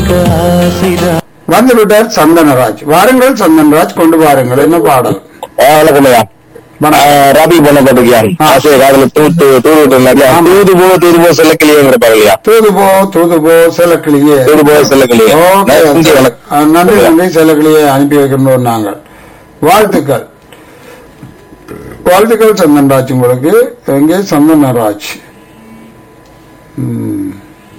பார்க்க ஆசைதான் வந்து விட்டார் சந்தனராஜ் வாருங்கள் சந்தனராஜ் கொண்டு வாருங்கள் என்ன பாடல் வணக்கம்யா ராபி பண்ண போட்டுக்கியா ஆசை காதல தூத்து தூது விட்டு தூது போ தூது போ செல்ல கிளியங்கிற பாருங்கய்யா தூது போ தூது போ செலக்கிளியே தூது போ செல்ல கிளியே ஓகே, நன்றி வணக்கம் ஆ, நன்றி நன்றி செலக்கிளியை அனுப்பி வைக்கின்றோம் நாங்கள் வாழ்த்துக்கள் வாழ்த்துக்கள் சந்தன்ராஜ் உங்களுக்கு எங்கே சந்தனராஜ் ம்.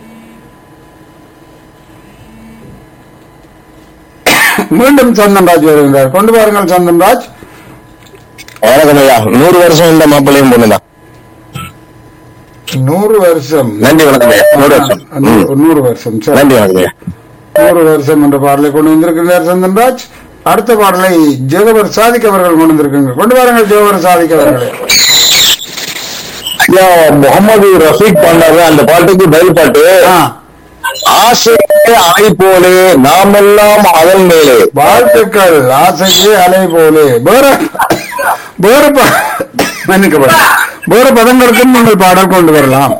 மீண்டும் சந்தன்ராஜ் வருகின்றார் கொண்டு வாருங்கள் சந்தன்ராஜ் வணக்கம்யா நூறு வருஷம் இந்த மாப்பிள்ளையும் பொண்ணுதான் நூறு வருஷம் நன்றி வணக்கம்யா நூறு வருஷம் ஆ, நூறு- நூறு வருஷம் சரி நன்றி வணக்கம்யா நூறு வருஷம் என்ற பாடலை கொண்டு வந்திருக்கிறார் சந்தன்ராஜ் அடுத்த பாடலை ஜெகவர் சாதிக் அவர்கள் கொண்டு வந்திருக்காங்க கொண்டு வாருங்கள் ஜெகவர் சாதிக் அவர்களே ஐயா முகமது ரஃபீக் பண்ணாரு அந்த பாட்டுக்கு பதில் பாட்டு ஆ, ஆசை அலை போலே நாமெல்லாம் அதன் மேலே வாழ்த்துக்கள் ஆசைக்கு அலை போலே வேற வேற ப- மன்னிக்கப்படும் வேற பதங்களுக்கும் நீங்கள் பாடல் கொண்டு வரலாம்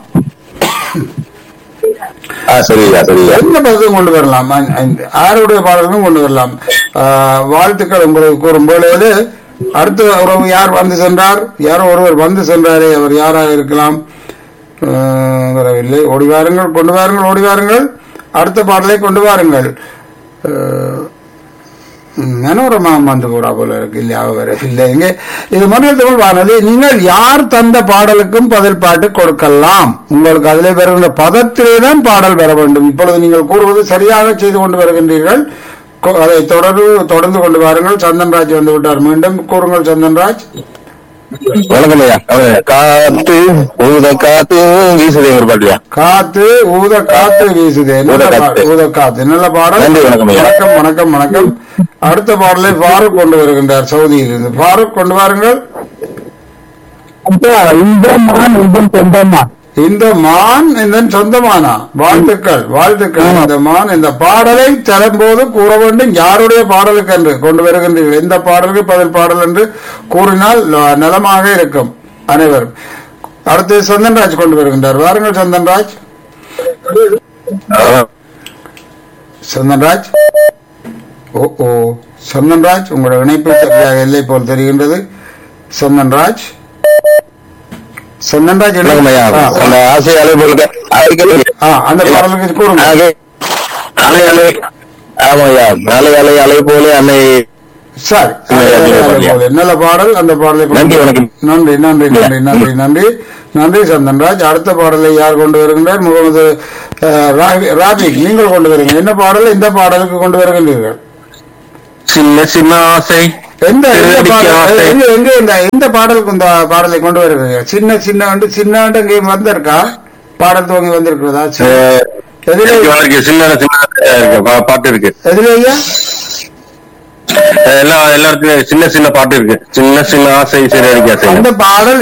ஆ சரியா சரியா எந்த பதத்தையும் கொண்டு வரலாம் ஐ- ஐந்து. ஆருடைய பாடல்களும் கொண்டு வரலாம் ஆ, வாழ்த்துக்கள் உங்களுக்கு கூறும் வேளையிலே அடுத்த உறவு யார் வந்து சென்றார் யாரோ ஒருவர் வந்து சென்றாரே அவர் யாராக இருக்கலாம் ஆ, வரவில்லை ஓடி வாருங்கள் கொண்டு வாருங்கள் ஓடி வாருங்கள் அடுத்த பாடலை கொண்டு வாருங்கள் ஆ, மனோரமா வந்து போறா போல இருக்கு இல்லையா வர இல்லை இங்க இது மனித தமிழ் வானொலி நீங்கள் யார் தந்த பாடலுக்கும் பதில் பாட்டு கொடுக்கலாம் உங்களுக்கு அதிலே வருகின்ற பதத்திலே தான் பாடல் வர வேண்டும் இப்பொழுது நீங்கள் கூறுவது சரியாக செய்து கொண்டு வருகின்றீர்கள் கொ- அதை தொடர்ந்து தொடர்ந்து கொண்டு வாருங்கள் சந்தன்ராஜ் வந்து விட்டார் மீண்டும் கூறுங்கள் சந்தன்ராஜ் வணக்கம் ஐயா காத்து ஊத காத்து வீசுதேங்கிற பாட்டியா காத்து ஊத காத்து வீசுதே நல்ல ஊத பா- காத்து. ஊத காத்து நல்ல பாடல் நன்றி, வணக்கம் ஐயா. வணக்கம் வணக்கம் வணக்கம் அடுத்த பாடலை ஃபாரூக் கொண்டு வருகின்றார் சவுதியில் இருந்து ஃபாரூக் கொண்டு வாருங்கள் இந்த மான் இந்த சொந்தமா இந்த மான் இந்த சொந்தமானா வாழ்த்துக்கள் வாழ்த்துக்கள் இந்த மான் இந்த பாடலை தரும்போது கூற வேண்டும் யாருடைய பாடலுக்கு என்று கொண்டு வருகின்றீர்கள் எந்த பாடலுக்கு பதில் பாடல் என்று கூறினால் ந- நலமாக இருக்கும் அனைவரும் அடுத்து சந்தன்ராஜ் கொண்டு வருகின்றார் வாருங்கள் சந்தன்ராஜ் சந்தன்ராஜ் ஓ ஓ சந்தன்ராஜ் உங்களோட இணைப்பு சரியாக இல்லை போல் தெரிகின்றது சந்தன்ராஜ் சந்தன்ராஜ் வணக்கம் ஐயா ஆ, அந்த ஆசை அலை போல ஆ, அந்த பாடலுக்கு கூறுங்க அலை அலை ஆமாய்யா அலை அலை அலை போல அன்னை சரி இல்லை, இல்லை, இல்லை. போல. நல்ல பாடல் அந்த பாடலை கொண்டு- நன்றி, வணக்கம். நன்றி நன்றி நன்றி நன்றி நன்றி நன்றி சந்தன்ராஜ் அடுத்த பாடலை யார் கொண்டு வருகின்றார் முகமது அஹ், ராபி- ராபிக் நீங்கள் கொண்டு வருங்க என்ன பாடல் இந்த பாடலுக்கு கொண்டு வருகின்றீர்கள் சின்ன சின்ன ஆசை எந்த எந்த திருவடிக்கு பாடல் ஆசை. எங்க எங்க இந்த எந்த பாடலுக்கு இந்த பாடலை கொண்டு வருகிறீங்க சின்ன சின்ன வந்து சின்ன இங்கே வந்திருக்கா பாடல் துவங்கி வந்திருக்கிறதா சரி. அஹ், எதிலே இருக்கு சின்ன சின்ன இருக்கு பா- பாட்டு இருக்கு எதிலே ஐயா எல்லா எல்லா இடத்துலயும் சின்ன சின்ன பாட்டு இருக்கு சின்ன சின்ன ஆசை சரி அடிக்க ஆசை அந்த பாடல்